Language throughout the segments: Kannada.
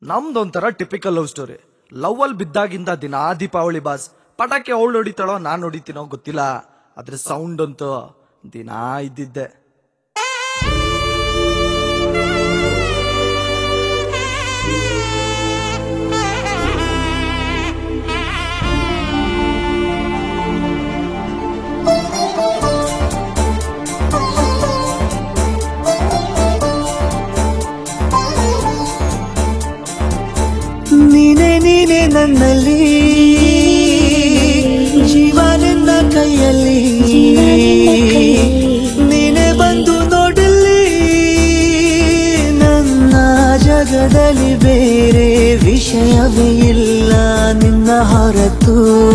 ನಮ್ದೊಂಥರ ಟಿಪಿಕಲ್ ಲವ್ ಸ್ಟೋರಿ ಲವ್ ಅಲ್ಲಿ ಬಿದ್ದಾಗಿಂದ ದಿನಾ ದೀಪಾವಳಿ ಬಾಸ್ ಪಟಾಕಿ ಅವಳು ಹೊಡಿತಾಳೋ ನಾನ್ ಹೊಡಿತೀನೋ ಗೊತ್ತಿಲ್ಲ ಆದ್ರೆ ಸೌಂಡ್ ಅಂತೂ ದಿನಾ ಇದ್ದಿದ್ದೆ ನೀನೆ ನೀನೆ ನನ್ನಲ್ಲಿ ಜೀವ ನಿನ್ನ ಕೈಯಲ್ಲಿ ನೀನೆ ಬಂದು ನೋಡಲಿ ನನ್ನ ಜಗದಲ್ಲಿ ಬೇರೆ ವಿಷಯವೇ ಇಲ್ಲ ನಿನ್ನ ಹೊರತು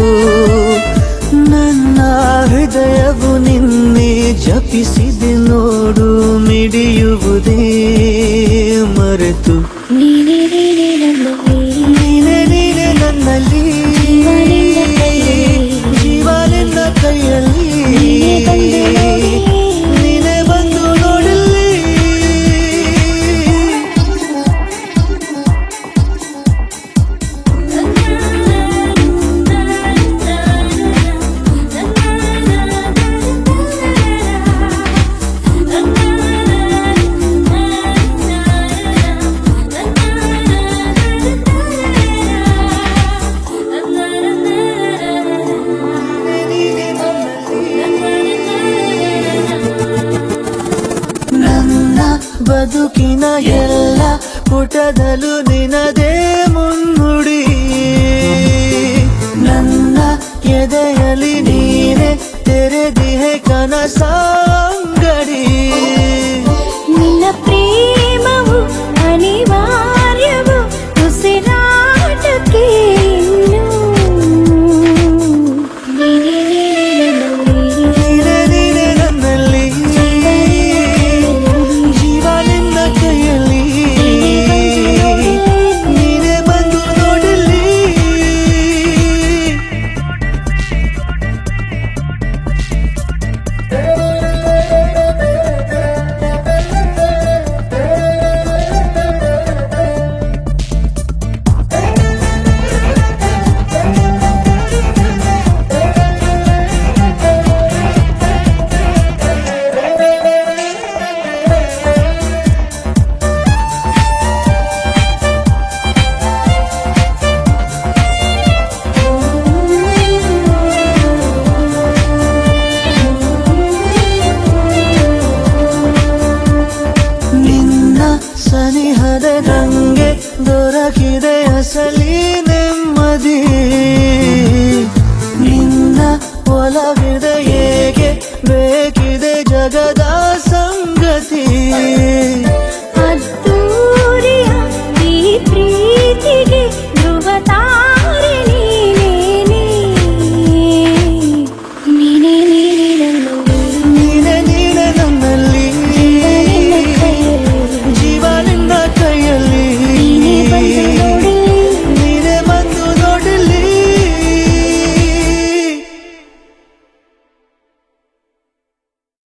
ನನ್ನ ಹೃದಯವು ನಿನ್ನೆ ಜಪಿಸಿದೆ ನೋಡು ಮಿಡಿಯುವುದೇ ಮರೆತು ನೀನೇ ನೀನೇ ನನ್ನಲ್ಲಿ ನೀನೆ ನೀನೆ ನನ್ನಲ್ಲಿ ಜೀವ ನಿನ್ನ ಕೈಯಲ್ಲಿ ನೀನೆ ಬಂದು ನೋಡಲಿ ನೀನೆ ನನ್ನ ಬದುಕಿನ ಎಲ್ಲ ಪುಟದಲ್ಲೂ ನಿನದೇ ಮುನ್ನುಡಿ ನನ್ನ ಎದೆಯಲ್ಲಿ ನೀನೆ ತೆರೆದಿಹೆ ಕನಸಾಂಗಡಿ ನಿನ್ನ ಪ್ರೇಮವು ಅನಿವಾರ್ಯವು ಉಸಿರಾಟಕ್ಕೆ ಇನ್ನು. ನೀನೇ ನೀನೇ ನನ್ನಲ್ಲಿ ನೀನೆ ನೀನೆ ನನ್ನಲ್ಲಿ ಜೀವ ನಿನ್ನ ಕೈಯಲ್ಲಿ ನೀನೆ ಬಂದು ನೋಡಲಿ ನಿನ್ನ ಸನಿಹದ ನಂಗೆ ದೊರಕಿದೆ ಅಸಲಿ ನೆಮ್ಮದಿ ನಿನ್ನ ಒಲವಿದೆ ಹೇಗೆ ಬೇಕಿದೆ ಜಗದ